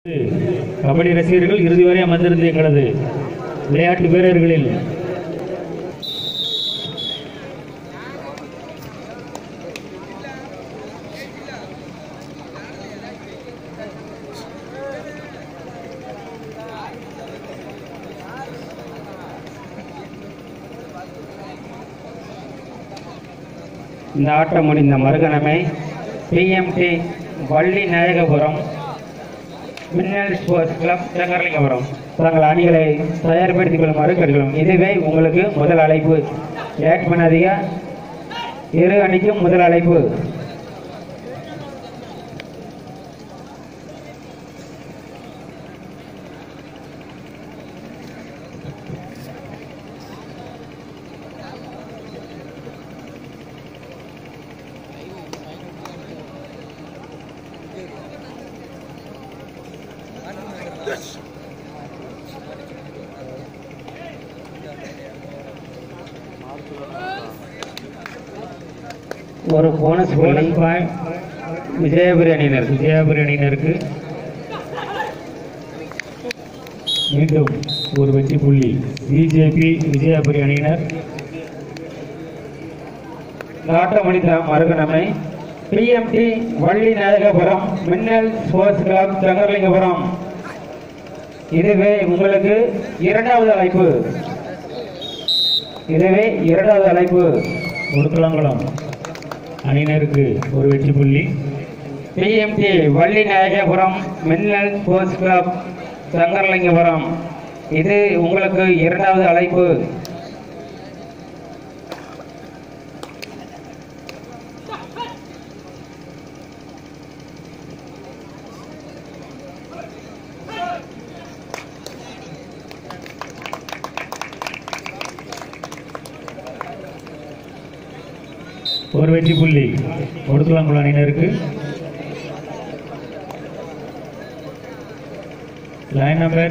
கபடி ரசிகர்கள் இறுதி வரை அமர்ந்திருந்து எங்களது விளையாட்டு வீரர்களில் இந்த ஆட்டம் முடிந்த மறுகணமே BMT Valli Nayagapuram Minnal sports club செங்கரலிங்கபுரம் தங்கள் அணிகளை தயார்படுத்திக் கொள்ளுமாறு கேட்கிறோம் இதுவே உங்களுக்கு முதல் அழைப்பு லேட் பண்ணாதீங்க இரு அணிக்கும் முதல் அழைப்பு ஒரு போனஸ் புள்ளி விஜயபுரி அணியினர் விஜயபுரி அணியினருக்கு மீண்டும் ஒரு வெற்றி புள்ளி பிஜேபி விஜயபுரி அணியினர் நாட்டமணித மருகனமை BMT Valli Nayagapuram Minnal sports club Sankaralingapuram இதுவே உங்களுக்கு இரண்டாவது அழைப்பு இதுவே இரண்டாவது அழைப்பு முடுக்கலங்குளம் அணியினருக்கு ஒரு வெற்றி புள்ளி BMT Valli Nayagapuram Minnal sports club Sankaralingapuram இது உங்களுக்கு இரண்டாவது அழைப்பு ஒரு வெற்றி புள்ளி கொடுத்துலாங்குளம் அணியினருக்கு லைன் நம்பர்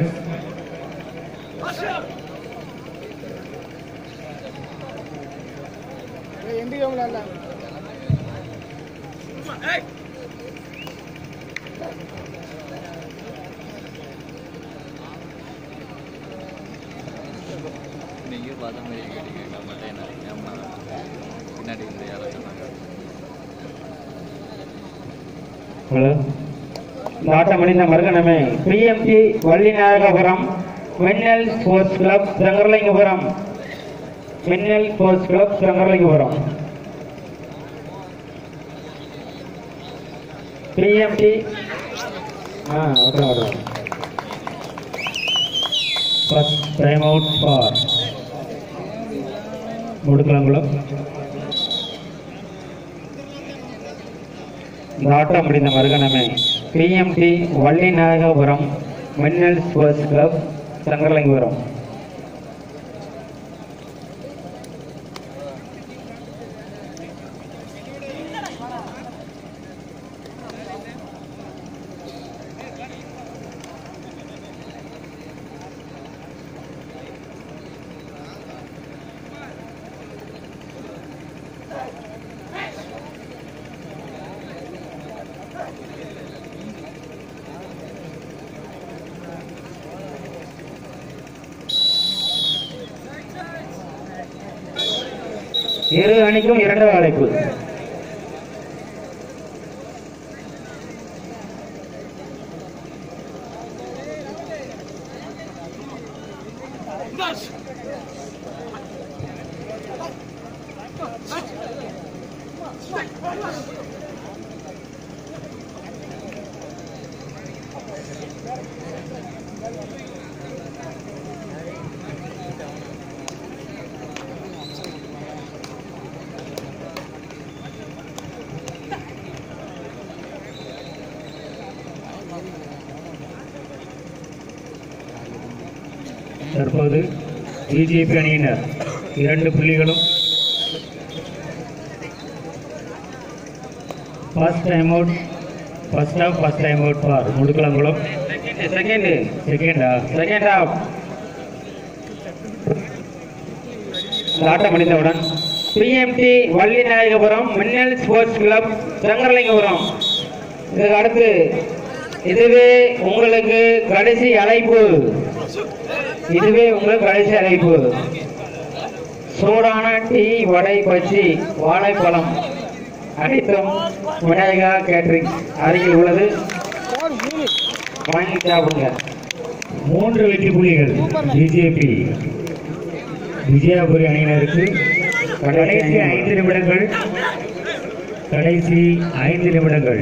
நீங்க பார்த்த மாதிரி கேட்டீங்க மாட்டேன் ஏமா பின்னாடி இந்த யாரோ சொன்னாங்க ஹலோ நாட்டமணிந்த மருகனமே PMT Valli Nayagapuram Minnal sports club Sankaralingapuram Minnal sports club Sankaralingapuram PMT ஆ வரும் வரும் first time out for Mudukkalankulam இந்த ஆட்டம் முடிந்த மறுகணமே BMT Valli Nayagapuram Minnal sports club Sankaralingapuram இரு அணிக்கும் இரண்டாவது அழைப்பு தற்போது பிஜேபி அணியினர் இரண்டு புள்ளிகளும் first time out first half first time out for Mudukkalankulam second செகண்டா செகண்ட் ஆஃப் ஆட்டம் முடிந்தவுடன் PMT Valli Nayagapuram Minnal sports club Sankaralingapuram இதுக்கு அடுத்து இதுவே உங்களுக்கு கடைசி அழைப்பு இதுவே உங்களுக்கு கடைசி அழைப்பு சூடான டீ வடை பச்சி வாழைப்பழம் அனைத்தும் விநாயகா கேட்டரிங் அருகில் உள்ளது வாங்கி சாப்பிடுங்க மூன்று வெற்றி புள்ளிகள் பிஜேபி விஜயாபுரி அணியினருக்கு கடைசி ஐந்து நிமிடங்கள் கடைசி ஐந்து நிமிடங்கள்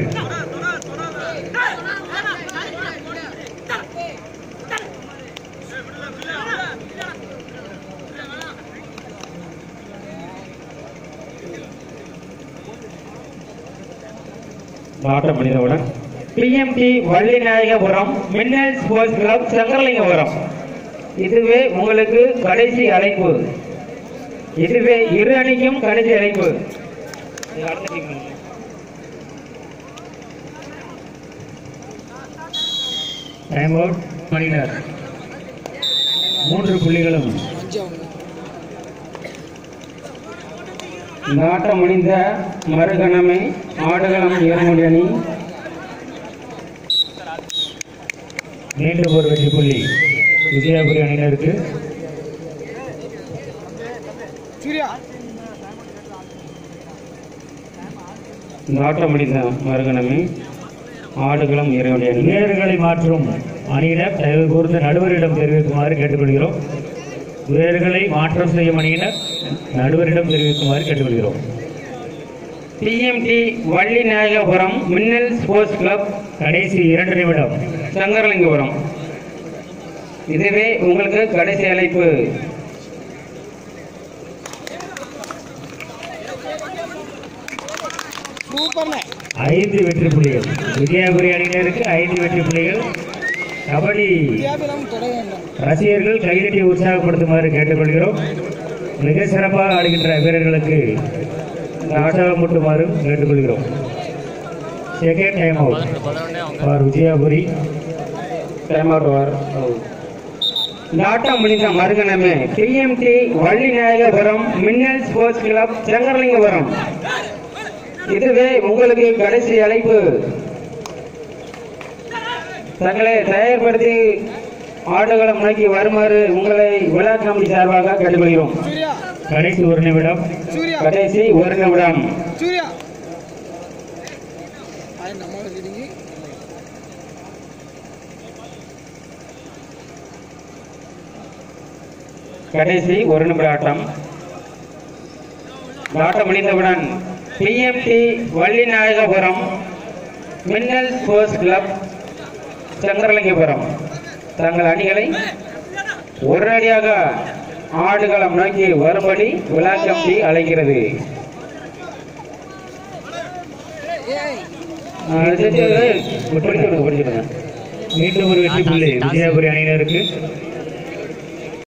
ஆட்டம் முடிந்தவுடன் பிஎம்டி வள்ளிநாயகபுரம் மின்னல் ஸ்போர்ட்ஸ் கிளப் சங்கரலிங்கபுரம் இதுவே உங்களுக்கு கடைசி அழைப்பு இதுவே இரு அணிக்கும் கடைசி அழைப்பு இது அடுத்த team. டைம் அவுட் அணியினர் மூன்று புள்ளிகளும் இந்த ஆட்டம் முடிந்த மறுகணமே ஆடுகளம் ஏர்மொழி அணி மீண்டும் ஒரு வெற்றி புள்ளி விஜயாபுரி அணியினருக்கு இந்த ஆட்டம் முடிந்த மறுகணமே ஆடுகளம் ஏர்மொழி அணி வீரர்களை மாற்றும் அணியினர் தயவு கூர்ந்து நடுவரிடம் தெரிவிக்குமாறு கேட்டுக்கொள்கிறோம் வீரர்களை மாற்றம் செய்யும் அணியினர் நடுவரிடம் தெரிவிக்குமாறு கேட்டுக்கொள்கிறோம் டிஎம்டி வள்ளிநாயகபுரம் மின்னல் ஸ்போர்ட்ஸ் கிளப் கடைசி இரண்டு நிமிடம் சங்கரலிங்கபுரம் இதுவே உங்களுக்கு கடைசி அழைப்பு ஐந்து வெற்றி புள்ளிகள் விஜயாபுரி அணியினருக்கு ஐந்து வெற்றி புள்ளிகள் கபடி ரசிகர்கள் கைதட்டி உற்சாகப்படுத்துமாறு கேட்டுக்கொள்கிறோம் மிக சிறப்பாக ஆடுகின்ற வீரர்களுக்கு உற்சாகமூட்டுமாறு கேட்டுக்கொள்கிறோம் செகண்ட் டைம் அவுட் பதினொன்னே அவங்க for Vijayapuri time out over இந்த ஆட்டம் முடிந்த மறுகணமே டிஎம்டி வள்ளிநாயகபுரம் மின்னல் ஸ்போர்ட்ஸ் கிளப் சங்கரலிங்கபுரம் இதுவே உங்களுக்கு கடைசி அழைப்பு தங்களை தயார்படுத்தி ஆடுகளம் நோக்கி வருமாறு உங்களை விழா கமிட்டி சார்பாக கேட்டுக்கொள்கிறோம் கடைசி ஒரு நிமிடம் கடைசி ஒரு நிமிடம் சூர்யா ఆయన నమ్మకం తిరిగి கடைசி ஒரு நிமிட ஆட்டம் இந்த ஆட்டம் முடிந்தவுடன் பிஎம்டி வள்ளிநாயகபுரம் மின்னல் ஸ்போர்ட்ஸ் கிளப் சங்கரலிங்கபுரம் தங்கள் அணிகளை உடனடியாக ஆடுகளம் நோக்கி வரும்படி விழா கமிட்டி அழைக்கிறது ஆ, சரி, சரி, பிடிச்சு விடுங்க, பிடிச்சு விடுங்க. மீண்டும் ஒரு வெற்றி புள்ளி விஜயாபுரி அணியினருக்கு